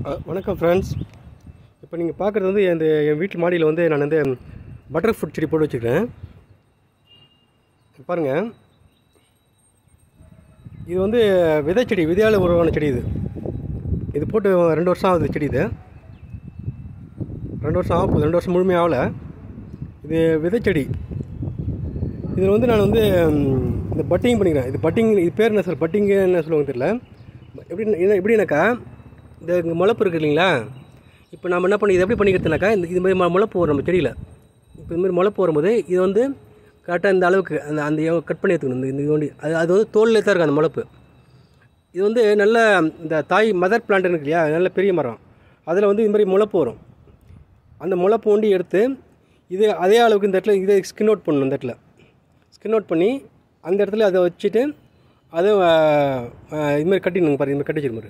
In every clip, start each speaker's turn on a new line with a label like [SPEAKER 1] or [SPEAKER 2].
[SPEAKER 1] அஹ், வணக்கம் ஃப்ரெண்ட்ஸ் இப்போ நீங்கள் பார்க்குறது வந்து இந்த என் வீட்டு மாடியில் வந்து நான் வந்து பட்டர் ஃப்ரூட் செடி போட்டு வச்சுருக்கேன் பாருங்கள் இது வந்து விதை செடி விதையால் உருவான செடி இது இது போட்டு ரெண்டு வருஷம் ஆகுது செடி இது ரெண்டு வருஷம் ஆக போகுது ரெண்டு வருஷம் முழுமையாக ஆகலை இது விதை செடி இதில் வந்து நான் வந்து ம், இந்த பட்டிங் பண்ணிக்கிறேன் இது பட்டிங் இது பேர் என்ன சார் பட்டிங்கு என்ன சொல்லுவாங்க தெரியல எப்படி என்ன எப்படின்னாக்கா இந்த இங்கே முளப்பு இருக்குது இல்லைங்களா இப்போ நம்ம என்ன பண்ணி இது எப்படி பண்ணிக்கிறதுனாக்கா இந்த இது மாதிரி மு- முளப்பு வரும் நம்ம செடியில் இப்போ இது மாதிரி முளப்பு வரும்போது இது வந்து கரெக்டாக இந்த அளவுக்கு அந்த அந்த எவ்வளோ கட் பண்ணி எடுத்துக்கணும் இந்த இந்த ஒண்டி அது அது வந்து தோல்லே தான் இருக்குது அந்த முளப்பு இது வந்து நல்ல இந்த தாய் மதர் பிளான்ட் இருக்கு இல்லையா நல்ல பெரிய மரம் அதில் வந்து இது மாதிரி முளப்பு வரும் அந்த முளப்பு ஒண்டி எடுத்து இது அதே அளவுக்கு இந்த இடத்துல இதை ஸ்கின் அவுட் பண்ணணும் இந்த இடத்துல ஸ்கின் அவுட் பண்ணி அந்த இடத்துல அதை வச்சுட்டு அதை இது மாதிரி கட்டிடணுங்க பாரு இது மாதிரி கட்டி வச்சிரு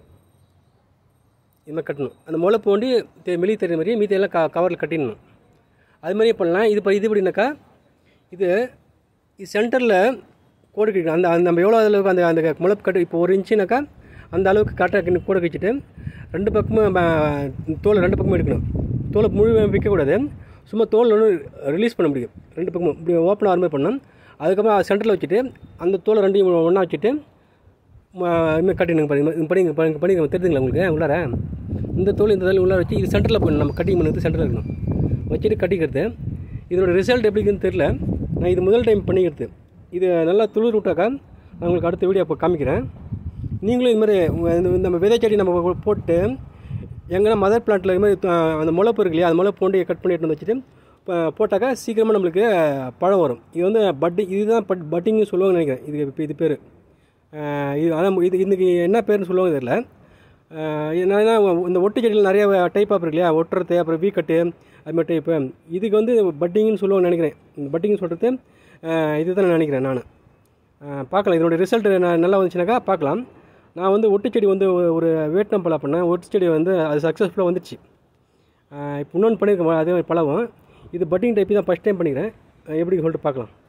[SPEAKER 1] இது மாதிரி கட்டணும் அந்த முளப்பு ஒண்டி தெ- வெளியே தெரியுற மாதிரி மீதி எல்லாம் க கவரில் கட்டிடணும் அது மாதிரியே பண்ணலாம் இது இப்போ இது எப்படின்னாக்கா இது இது சென்டரில் கோடு கிழிக்கணும் அந்த அந்த நம்ம எவ்வளோ அளவுக்கு அந்த அந்த முளப்பு கட்டு இப்போ ஒரு இன்ச்சுனாக்கா அந்த அளவுக்கு கரெக்டாக கோடு கிழிச்சிட்டு ரெண்டு பக்கமும் நம்ம தோலை ரெண்டு பக்கமும் எடுக்கணும் தோலை முழு விற்கக்கூடாது சும்மா தோல் ஒன்று ரிலீஸ் பண்ண முடியும் ரெண்டு பக்கமும் இப்படி ஓப்பன் ஆகிற மாதிரி பண்ணணும் அதுக்கப்புறம் சென்டரில் வச்சுட்டு அந்த தோலை ரெண்டையும் ஒன்றா வச்சுட்டு இன்னும் கட்டினுங்க பாருங்க இது பண்ணி பண்ணி பண்ணி தெரியுதுங்களா உங்களுக்கு உள்ளார இந்த தோல் இந்த தோல் உள்ளார வச்சு இது சென்டரில் போடணும் நம்ம கட்டிங் பண்ணுறது சென்டரில் இருக்கணும் வச்சுட்டு கட்டிக்கிறது இதோட ரிசல்ட் எப்படி இருக்குன்னு தெரில நான் இது முதல் டைம் பண்ணிக்கிறது இது நல்லா துளிர் விட்டாக்கா நான் உங்களுக்கு அடுத்த வீடியோ இப்போ காமிக்கிறேன் நீங்களும் இது மாதிரி உங்க இந்த இந்த நம்ம விதை செடி நம்ம போட்டு எங்கன்னா மதர் பிளான்ட்டில் இது மாதிரி அஹ், அந்த முளைப்பு இருக்கு இல்லையா அந்த முளைப்பு கொண்டு கட் பண்ணி எடுத்து வந்து வச்சுட்டு ப- போட்டாக்கா சீக்கிரமாக நம்மளுக்கு பழம் வரும் இது வந்து பட்டி இதுதான் பட் பட்டிங்னு சொல்லுவாங்கன்னு நினைக்கிறேன் இது இப்போ இது பேர் இது அதான் இது இன்னைக்கு என்ன பேர்னு சொல்லுவாங்க தெரியல ஆஹ் என்னன்னா இந்த ஒட்டு செடியில் நிறைய டைப் ஆப் இருக்கு இல்லையா ஒட்டுறது அப்புறம் வீ கட்டு அது மாதிரி டைப்பு இதுக்கு வந்து பட்டிங்னு சொல்லுவாங்கன்னு நினைக்கிறேன் இந்த பட்டிங்னு சொல்கிறது இதுதான் நான் நினைக்கிறேன் நான் பார்க்கலாம் இதனுடைய ரிசல்ட் நல்லா வந்துச்சுனாக்கா பார்க்கலாம் நான் வந்து ஒட்டு செடி வந்து ஒரு- ஒரு வேட்டம் பழம் பண்ணேன் ஒட்டு செடி வந்து அது சக்ஸஸ்ஃபுல்லாக வந்துடுச்சு இப்போ இன்னொன்று பண்ணியிருக்கேன் அதே மாதிரி பழம் இது பட்டிங் டைப் தான் ஃபஸ்ட் டைம் பண்ணிக்கிறேன் எப்படி சொல்லிட்டு பார்க்கலாம்